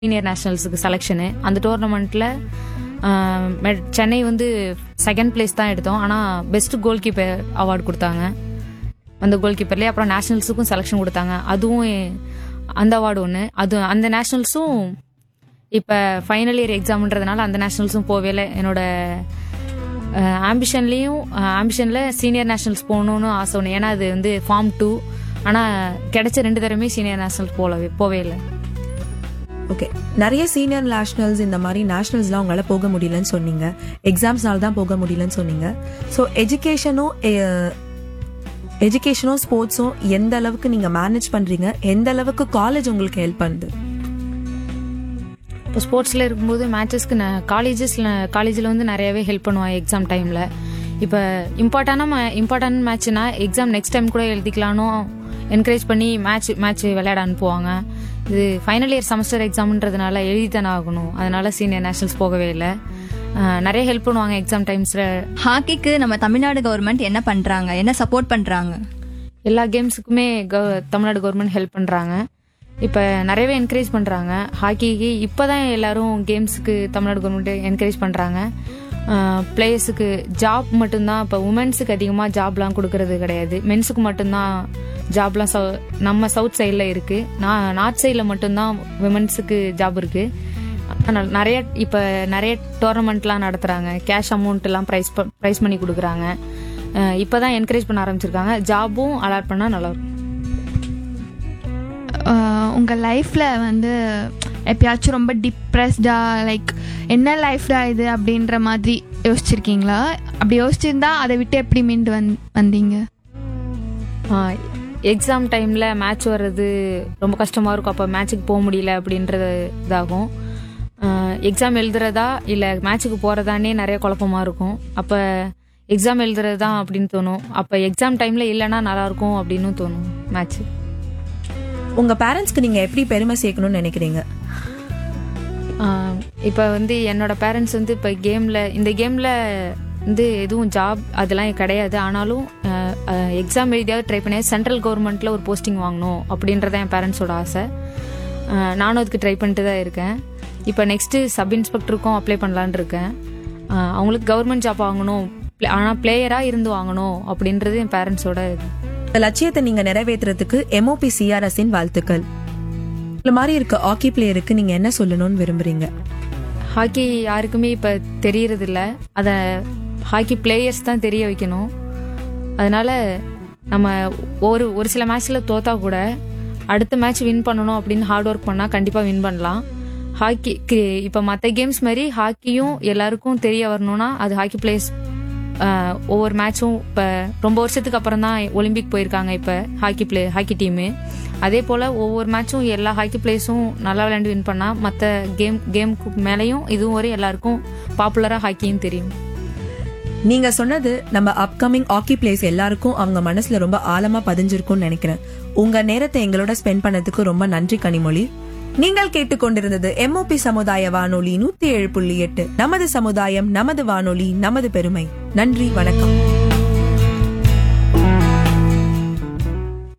senior நேஷனல்ஸுக்கு selection அந்த டோர்னமெண்ட்டில் சென்னை வந்து second place தான் எடுத்தோம் ஆனால் பெஸ்ட் கோல் கீப்பர் அவார்டு கொடுத்தாங்க அந்த கோல் கீப்பர்லேயே அப்புறம் நேஷனல்ஸுக்கும் செலெக்ஷன் கொடுத்தாங்க அதுவும் அந்த அவார்டு ஒன்று அது அந்த நேஷனல்ஸும் இப்போ ஃபைனல் இயர் எக்ஸாம்ன்றதுனால அந்த நேஷனல்ஸும் போவே இல்லை என்னோட ஆம்பிஷன்லேயும் ஆம்பிஷனில் சீனியர் நேஷனல்ஸ் போகணுன்னு ஆசை ஒன்று ஏன்னா அது வந்து ஃபார்ம் டூ ஆனால் கிடைச்ச ரெண்டு தடவையுமே சீனியர் நேஷனல்ஸ் போகவே போவே இல்லை ஓகே நிறைய சீனியர் நேஷனல்ஸ் இந்த மாதிரி நேஷனல்ஸ்லாம் உங்களால போக முடியலன்னு சொன்னீங்க எக்ஸாம்ஸ்னால தான் போக முடியலன்னு சொன்னீங்க ஸோ எஜுகேஷனும் எஜுகேஷனும் ஸ்போர்ட்ஸும் எந்த அளவுக்கு நீங்க மேனேஜ் பண்றீங்க எந்த அளவுக்கு காலேஜ் உங்களுக்கு ஹெல்ப் பண்ணுது இப்போ ஸ்போர்ட்ஸில் இருக்கும்போது மேட்சஸ்க்கு நான் காலேஜஸில் காலேஜில் வந்து நிறையவே ஹெல்ப் பண்ணுவாங்க எக்ஸாம் டைமில் இப்போ இம்பார்ட்டான இம்பார்ட்டன்ட் மேட்ச்னா எக்ஸாம் நெக்ஸ்ட் டைம் கூட எழுதிக்கலான்னு என்கரேஜ் பண்ணி மேட்ச் மேட்ச் விளையாட அனுப்புவாங்க இது ஃபைனல் இயர் செமஸ்டர் எக்ஸாம்ன்றதுனால எழுதி தானே ஆகணும் அதனால சீனியர் நேஷனல்ஸ் போகவே இல்லை அஹ் நிறைய ஹெல்ப் பண்ணுவாங்க எக்ஸாம் டைம்ஸில் ஹாக்கிக்கு நம்ம தமிழ்நாடு கவர்மெண்ட் என்ன பண்றாங்க என்ன சப்போர்ட் பண்றாங்க எல்லா கேம்ஸுக்குமே கவ- தமிழ்நாடு கவர்மெண்ட் ஹெல்ப் பண்ணுறாங்க இப்போ நிறையவே என்கரேஜ் பண்ணுறாங்க ஹாக்கிக்கு இப்போ தான் எல்லாரும் கேம்ஸுக்கு தமிழ்நாடு கவர்மெண்ட் என்கரேஜ் பண்ணுறாங்க பிளேயர்ஸுக்கு ஜாப் மட்டும்தான் இப்போ உமன்ஸுக்கு அதிகமாக ஜாப்லாம் கொடுக்கறது கிடையாது மென்ஸுக்கு மட்டும்தான் ஜாப்லாம் சவு நம்ம சவுத் சைடில் இருக்குது நான் நார்த் சைடில் மட்டும்தான் விமன்ஸுக்கு ஜாப் இருக்குது ஆனால் நிறைய இப்போ நிறைய டோர்னமெண்ட்லாம் நடத்துகிறாங்க கேஷ் அமௌண்ட்லாம் ப்ரைஸ் ப்ரைஸ் பண்ணி கொடுக்குறாங்க இப்போ தான் என்கரேஜ் பண்ண ஆரம்பிச்சிருக்காங்க ஜாபும் அலாட் பண்ணால் நல்லாயிருக்கும் ஆஹ் உங்க லைஃப்ல வந்து எப்பயாச்சும் ரொம்ப டிப்ரெஸ்டா லைக் என்ன லைஃப்டா இது அப்படின்ற மாதிரி யோசிச்சிருக்கீங்களா அப்படி யோசிச்சிருந்தா அதை விட்டு எப்படி மீண்டு வந் வந்தீங்க எக்ஸாம் டைமில் மேட்ச் வர்றது ரொம்ப கஷ்டமாக இருக்கும் அப்போ மேட்ச்சுக்கு போக முடியல அப்படின்றது இதாகும் எக்ஸாம் எழுதுறதா இல்லை மேட்ச்சுக்கு போகிறதானே நிறைய குழப்பமாக இருக்கும் அப்போ எக்ஸாம் எழுதுறது தான் அப்படின்னு தோணும் அப்போ எக்ஸாம் டைமில் இல்லைன்னா நல்லாயிருக்கும் அப்படின்னு தோணும் மேட்ச்சு உங்க பேரண்ட்ஸ்க்கு நீங்க எப்படி பெருமை சேர்க்கணும்னு நினைக்கிறீங்க இப்போ வந்து என்னோட பேரண்ட்ஸ் வந்து இப்போ கேமில் இந்த கேமில் வந்து எதுவும் ஜாப் அதெல்லாம் கிடையாது ஆனாலும் எக்ஸாம் எழுதியாவது ட்ரை பண்ணி சென்ட்ரல் கவர்மெண்ட்டில் ஒரு போஸ்டிங் வாங்கணும் அப்படின்றத என் பேரண்ட்ஸோட ஆசை அஹ் நானும் அதுக்கு ட்ரை பண்ணிட்டு தான் இருக்கேன் இப்போ நெக்ஸ்ட்டு சப் இன்ஸ்பெக்டருக்கும் அப்ளை பண்ணலான்னு இருக்கேன் அஹ் அவங்களுக்கு கவர்மெண்ட் ஜாப் வாங்கணும் ஆனால் பிளேயராக இருந்து வாங்கணும் அப்படின்றது என் பேரண்ட்ஸோட இது இந்த லட்சியத்தை நீங்க நிறைவேற்றுறதுக்கு எம்ஓபி சிஆர்எஸின் வாழ்த்துக்கள் இந்த மாதிரி இருக்க ஹாக்கி பிளேயருக்கு நீங்க என்ன சொல்லணும்னு விரும்புறீங்க ஹாக்கி யாருக்குமே இப்போ தெரியறதில்ல அதை ஹாக்கி பிளேயர்ஸ் தான் தெரிய வைக்கணும் அதனால நம்ம ஒரு ஒரு சில மேட்ச்சில் தோத்தா கூட அடுத்த மேட்ச் வின் பண்ணணும் அப்படின்னு ஹார்ட் ஒர்க் பண்ணால் கண்டிப்பாக வின் பண்ணலாம் ஹாக்கி இப்போ மற்ற கேம்ஸ் மாதிரி ஹாக்கியும் எல்லாருக்கும் தெரிய வரணும்னா அது ஹாக்கி பிளேயர்ஸ் ஒவ்வொரு மேட்சும் இப்போ ரொம்ப வருஷத்துக்கு அப்புறம் தான் ஒலிம்பிக் போயிருக்காங்க இப்போ ஹாக்கி பிளே ஹாக்கி டீமு அதே போல் ஒவ்வொரு மேட்சும் எல்லா ஹாக்கி பிளேயர்ஸும் நல்லா விளையாண்டு வின் பண்ணால் மற்ற கேம் கேமுக்கு மேலேயும் இதுவும் ஒரு எல்லாருக்கும் பாப்புலராக ஹாக்கியும் தெரியும் நீங்க சொன்னது நம்ம அப்கமிங் ஹாக்கி பிளேஸ் எல்லாருக்கும் அவங்க மனசுல ரொம்ப ஆழமா பதிஞ்சிருக்கும்னு நினைக்கிறேன் உங்க நேரத்தை எங்களோட ஸ்பெண்ட் பண்ணதுக்கு ரொம்ப நன்றி கனிமொழி நீங்கள் கேட்டுக்கொண்டிருந்தது எம்ஓபி சமுதாய வானொலி நூத்தி ஏழு புள்ளி எட்டு நமது சமுதாயம் நமது வானொலி நமது பெருமை நன்றி வணக்கம்